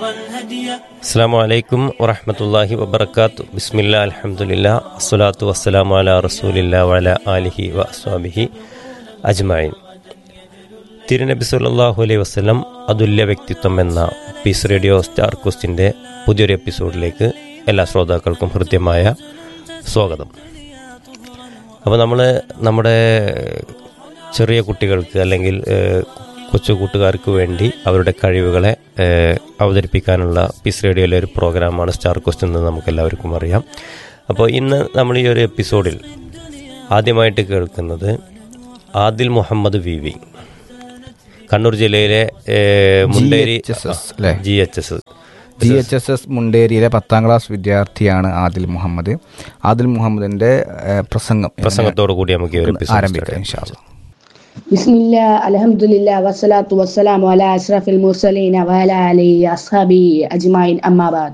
അസ്സാം വലൈക്കും വറഹമത്തല്ലാഹി വബർക്കാത്തു ബിസ്മില്ല അലഹമുല്ല അസ്സലാത്തു വസ്സലാമു അല റസൂലില്ല വല ആലിഹി വ അസ്വാബിഹി അജ്മൈൻ തിരുനബി സല്ലാഹു അലൈഹി വസ്ലം അതുല്യ വ്യക്തിത്വം എന്ന പീസ് റേഡിയോ സ്റ്റാർ ക്വസ്റ്റിൻ്റെ പുതിയൊരു എപ്പിസോഡിലേക്ക് എല്ലാ ശ്രോതാക്കൾക്കും ഹൃദ്യമായ സ്വാഗതം അപ്പോൾ നമ്മൾ നമ്മുടെ ചെറിയ കുട്ടികൾക്ക് അല്ലെങ്കിൽ ഏഹ്, കൊച്ചു കൂട്ടുകാർക്ക് വേണ്ടി അവരുടെ കഴിവുകളെ ഏഹ്, അവതരിപ്പിക്കാനുള്ള പീസ് റേഡിയോയിലെ ഒരു പ്രോഗ്രാമാണ് സ്റ്റാർ ക്വസ്റ്റ് എന്ന് നമുക്ക് എല്ലാവർക്കും അറിയാം അപ്പോൾ ഇന്ന് നമ്മൾ ഈ ഒരു എപ്പിസോഡിൽ ആദ്യമായിട്ട് കേൾക്കുന്നത് ആദിൽ മുഹമ്മദ് വി വി കണ്ണൂർ ജില്ലയിലെ ഏഹ്, മുണ്ടേരി GHSS അല്ലേ? G H S G H S S മുണ്ടേരിയിലെ പത്താം ക്ലാസ് വിദ്യാർത്ഥിയാണ് ആദിൽ മുഹമ്മദ് ആദിൽ മുഹമ്മദിന്റെ ഏഹ്, പ്രസംഗം പ്രസംഗത്തോടു കൂടി നമുക്ക് ഈ ഒരു എപ്പിസോഡ് ആരംഭിക്കാം ഇൻഷാ അല്ലാ. بسم الله الحمد لله والصلاة والسلام على أشرف المرسلين وعلى آله أصحابه أجمعين أما بعد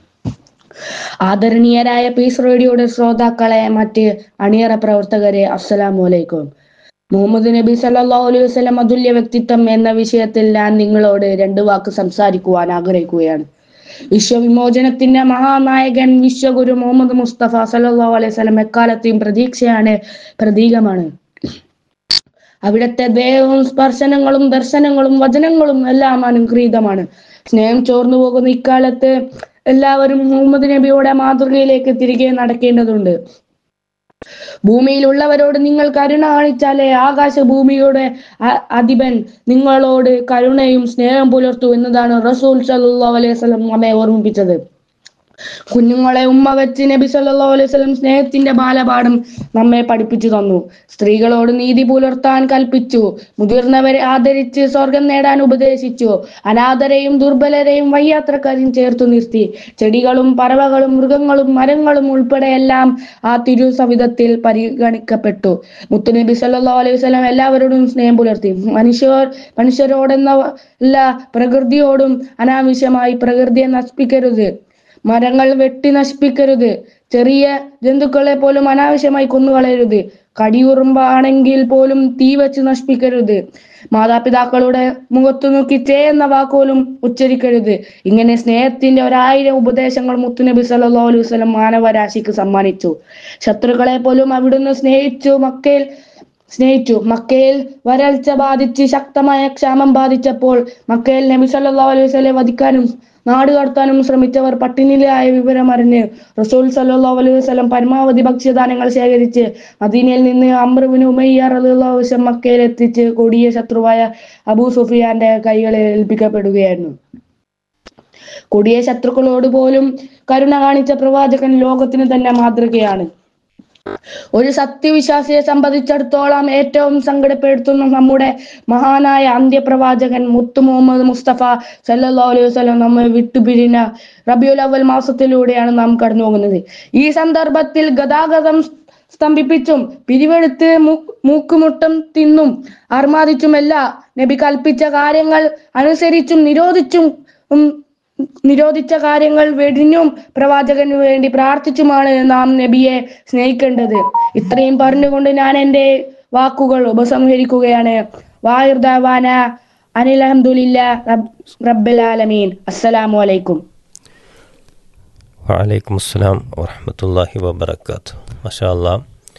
ആദരണീയരായ പീസ് റേഡിയോയുടെ ശ്രോതാക്കളെ മറ്റ് അണിയറ പ്രവർത്തകരെ അസ്സലാമു അലൈക്കും മുഹമ്മദ് നബി സല്ലല്ലാഹു അലൈഹി വസല്ലം അതുല്യ വ്യക്തിത്വം എന്ന വിഷയത്തിൽ ഞാൻ നിങ്ങളോട് രണ്ട് വാക്ക് സംസാരിക്കുവാൻ ആഗ്രഹിക്കുകയാണ് വിശ്വവിമോചനത്തിന്റെ മഹാനായകൻ വിശ്വഗുരു മുഹമ്മദ് മുസ്തഫ സല്ലല്ലാഹു അലൈഹി വസല്ലം എക്കാലത്തെയും പ്രതീക്ഷയാണ് പ്രതീകമാണ് അവിടുത്തെ ദേഹവും സ്പർശനങ്ങളും ദർശനങ്ങളും വചനങ്ങളും എല്ലാം അനുഗ്രഹീതമാണ് സ്നേഹം ചോർന്നു പോകുന്ന ഇക്കാലത്ത് എല്ലാവരും മുഹമ്മദ് നബിയുടെ മാതൃകയിലേക്ക് തിരികെ നടക്കേണ്ടതുണ്ട് ഭൂമിയിലുള്ളവരോട് നിങ്ങൾ കരുണ കാണിച്ചാലേ ആകാശ ഭൂമിയുടെ അ- അധിപൻ നിങ്ങളോട് കരുണയും സ്നേഹം പുലർത്തു എന്നതാണ് റസൂൽ സല്ലല്ലാഹു അലൈഹി വസല്ലം നമ്മെ ഓർമ്മിപ്പിച്ചത് കുഞ്ഞുങ്ങളെ ഉമ്മ വെച്ച് നബി സല്ലല്ലാഹു അലൈഹി വസല്ലം സ്നേഹത്തിന്റെ ബാലപാഠം നമ്മെ പഠിപ്പിച്ചു തന്നു സ്ത്രീകളോട് നീതി പുലർത്താൻ കൽപ്പിച്ചു മുതിർന്നവരെ ആദരിച്ച് സ്വർഗം നേടാൻ ഉപദേശിച്ചു അനാഥരെയും ദുർബലരെയും വയ്യാത്രക്കാരെയും ചേർത്തു നിർത്തി ചെടികളും പറവകളും മൃഗങ്ങളും മരങ്ങളും ഉൾപ്പെടെ എല്ലാം ആ തിരു സവിധത്തിൽ പരിഗണിക്കപ്പെട്ടു മുത്തുനബി സല്ലല്ലാഹു അലൈഹി വസല്ലം എല്ലാവരോടും സ്നേഹം പുലർത്തി മനുഷ്യർ മനുഷ്യരോടെന്ന അല്ല പ്രകൃതിയോടും അനാവശ്യമായി പ്രകൃതിയെ നശിപ്പിക്കരുത് മരങ്ങൾ വെട്ടി നശിപ്പിക്കരുത് ചെറിയ ജന്തുക്കളെ പോലും അനാവശ്യമായി കൊന്നുകളയരുത് കടിയുറുമ്പാണെങ്കിൽ പോലും തീ വെച്ച് നശിപ്പിക്കരുത് മാതാപിതാക്കളുടെ മുഖത്തു നോക്കി ചേ എന്ന വാക്കുപോലും ഉച്ചരിക്കരുത് ഇങ്ങനെ സ്നേഹത്തിന്റെ ഒരായിരം ഉപദേശങ്ങൾ മുത്തുനബി സല്ലല്ലാഹു അലൈഹി വസല്ലം മാനവരാശിക്ക് സമ്മാനിച്ചു ശത്രുക്കളെ പോലും അവിടുന്ന് സ്നേഹിച്ചു മക്കയിൽ സ്നേഹിച്ചു മക്കയിൽ വരൾച്ച ബാധിച്ച് ശക്തമായ ക്ഷാമം ബാധിച്ചപ്പോൾ മക്കയിൽ നബി സല്ലല്ലാഹു അലൈഹി വസല്ലം വധിക്കാനും നാട് കടത്താനും ശ്രമിച്ചവർ പട്ടിണിയിലായ വിവരം അറിഞ്ഞ് റസൂൽ സല്ലല്ലാഹു അലൈഹി വസല്ലം പരമാവധി ഭക്ഷ്യധാന്യങ്ങൾ ശേഖരിച്ച് മദീനയിൽ നിന്ന് അമ്രുവിന് ഉമയ്യ റളിയല്ലാഹു വസല്ലം മക്കയിൽ എത്തിച്ച് കൊടിയ ശത്രുവായ അബൂ സുഫിയാന്റെ കൈകളിൽ ഏൽപ്പിക്കപ്പെടുകയായിരുന്നു കൊടിയ ശത്രുക്കളോട് പോലും കരുണ കാണിച്ച പ്രവാചകൻ ലോകത്തിന് തന്നെ മാതൃകയാണ് ഒരു സത്യവിശ്വാസിയെ സംബന്ധിച്ചിടത്തോളം ഏറ്റവും സങ്കടപ്പെടുത്തുന്ന നമ്മുടെ മഹാനായ അന്ത്യപ്രവാചകൻ മുത്തു മുഹമ്മദ് മുസ്തഫ സല്ലല്ലാഹു അലൈഹി വസല്ലം നമ്മെ വിട്ടുപിരിഞ്ഞ റബിയുൽ അവൽ മാസത്തിലൂടെയാണ് നാം കടന്നു പോകുന്നത് ഈ സന്ദർഭത്തിൽ ഗതാഗതം സ്തംഭിപ്പിച്ചും പിരിവെടുത്ത് മൂ- മൂക്കുമുട്ടം തിന്നും അർമാദിച്ചുമല്ല നബി കൽപ്പിച്ച കാര്യങ്ങൾ അനുസരിച്ചും നിരോധിച്ചും ഉം, നിരോധിച്ച കാര്യങ്ങൾ വെടിഞ്ഞും പ്രവാചകന് വേണ്ടി പ്രാർത്ഥിച്ചുമാണ് നാം നബിയെ സ്നേഹിക്കേണ്ടത് ഇത്രയും പറഞ്ഞുകൊണ്ട് ഞാൻ എൻ്റെ വാക്കുകൾ ഉപസംഹരിക്കുകയാണ് വായുർദാവാന അനിൽ അഹമ്മദില്ല റബ്ബൽ ആലമീൻ അസ്സലാമു അലൈക്കും വലൈക്കും അസ്സലാം വറഹമത്തല്ലാഹി വബർക്കാത്തു മഷാ അല്ലാ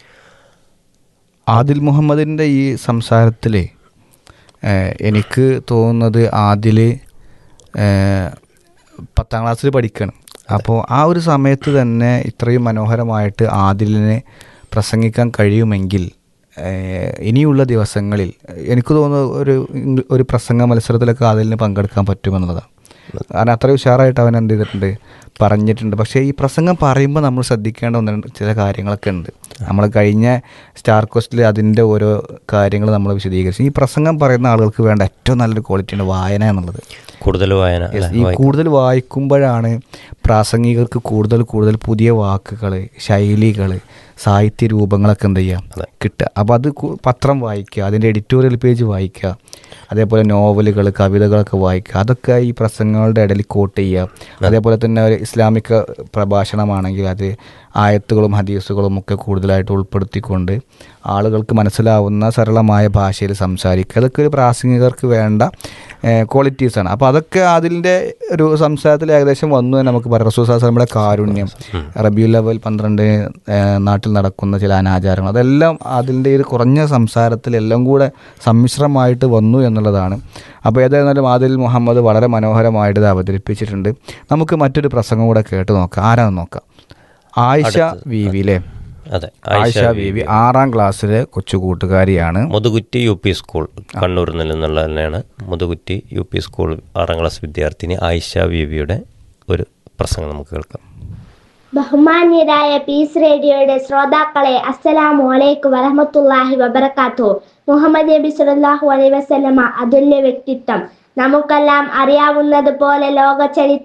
ആദിൽ മുഹമ്മദിന്റെ ഈ സംസാരത്തില് ഏഹ്, എനിക്ക് തോന്നുന്നത് ആദില് ഏഹ്, പത്താം ക്ലാസ്സിൽ പഠിക്കണം അപ്പോൾ ആ ഒരു സമയത്ത് തന്നെ ഇത്രയും മനോഹരമായിട്ട് ആദിലിനെ പ്രസംഗിക്കാൻ കഴിയുമെങ്കിൽ ഏഹ്, ഇനിയുള്ള ദിവസങ്ങളിൽ എനിക്ക് തോന്നുന്നു ഒരു ഇംഗ്ല- ഒരു പ്രസംഗ മത്സരത്തിലൊക്കെ ആദിലിന് പങ്കെടുക്കാൻ പറ്റുമെന്നുള്ളതാണ് കാരണം അത്ര ഉഷാറായിട്ട് അവൻ എന്ത് ചെയ്തിട്ടുണ്ട് പറഞ്ഞിട്ടുണ്ട് പക്ഷേ ഈ പ്രസംഗം പറയുമ്പോൾ നമ്മൾ ശ്രദ്ധിക്കേണ്ട ഒന്ന് രണ്ട് ചില കാര്യങ്ങളൊക്കെ ഉണ്ട് നമ്മൾ കഴിഞ്ഞ സ്റ്റാർ കോസ്റ്റിൽ അതിൻ്റെ ഓരോ കാര്യങ്ങൾ നമ്മൾ വിശദീകരിച്ചു ഈ പ്രസംഗം പറയുന്ന ആളുകൾക്ക് വേണ്ട ഏറ്റവും നല്ലൊരു ക്വാളിറ്റിയാണ് വായന എന്നുള്ളത് കൂടുതൽ വായന Yes, അല്ലേ? ഈ വായിക്കും. കൂടുതൽ വായിക്കുമ്പോഴാണ് പ്രാസംഗികർക്ക് കൂടുതൽ കൂടുതൽ പുതിയ വാക്കുകൾ ശൈലികൾ സാഹിത്യ രൂപങ്ങളൊക്കെ എന്ത് ചെയ്യാം അതെ. കിട്ടുക അപ്പോൾ അത് കു- പത്രം വായിക്കുക അതിൻ്റെ എഡിറ്റോറിയൽ പേജ് വായിക്കുക അതേപോലെ നോവലുകൾ കവിതകളൊക്കെ വായിക്കുക അതൊക്കെ ഈ പ്രസംഗങ്ങളുടെ ഇടയിൽ കോട്ട് ചെയ്യുക അതേപോലെ തന്നെ ഒരു ഇസ്ലാമിക പ്രഭാഷണമാണെങ്കിൽ അത് ആയത്തുകളും ഹദീസുകളും ഒക്കെ കൂടുതലായിട്ട് ഉൾപ്പെടുത്തിക്കൊണ്ട് ആളുകൾക്ക് മനസ്സിലാവുന്ന സരളമായ ഭാഷയിൽ സംസാരിക്കുക അതൊക്കെ ഒരു പ്രാസംഗികർക്ക് വേണ്ട ക്വാളിറ്റീസാണ് അപ്പോൾ അതൊക്കെ അതിൻ്റെ ഒരു സംസാരത്തിൽ ഏകദേശം വന്നു എന്ന് നമുക്ക് പറയാം റസൂൽ സാസ് നമ്മുടെ കാരുണ്യം റബിയുൽ ലെവൽ പന്ത്രണ്ട് ഏഹ്, നാട്ടിൽ നടക്കുന്ന ചില അനാചാരങ്ങൾ അതെല്ലാം അതിൻ്റെ ഒരു കുറഞ്ഞ സംസാരത്തിൽ എല്ലാം കൂടെ സമ്മിശ്രമായിട്ട് വന്നു എന്നുള്ളതാണ് അപ്പോൾ ഏതായിരുന്നാലും ആദിൽ മുഹമ്മദ് വളരെ മനോഹരമായിട്ട് ഇത് അവതരിപ്പിച്ചിട്ടുണ്ട് നമുക്ക് മറ്റൊരു പ്രസംഗം കൂടെ കേട്ട് നോക്കാം ആരാന്ന് നോക്കാം ആയിഷ വി വി അല്ലേ അതെ ആയിഷ വി വി ആറാം ക്ലാസ്സിലെ കൊച്ചു കൂട്ടുകാരിയാണ് മുതുകുറ്റി യു പി സ്കൂൾ കണ്ണൂരിൽ നിന്നുള്ള തന്നെയാണ് മുതുകുറ്റി യു പി സ്കൂൾ ആറാം ക്ലാസ് വിദ്യാർത്ഥിനി ആയിഷ ബീവിയുടെ ഒരു പ്രസംഗം നമുക്ക് കേൾക്കാം ബഹുമാന്യരായ പീസ് റേഡിയോയുടെ ശ്രോതാക്കളെ അസ്സലാമു അലൈക്കും വറഹമത്തുള്ളാഹി വബർക്കാത്തു മുഹമ്മദ് നബി സല്ലല്ലാഹു അലൈഹി വസല്ലമ അതുല്യ വ്യക്തിത്വം നമുക്കെല്ലാം അറിയാവുന്നതുപോലെ ലോക ചരിത്ര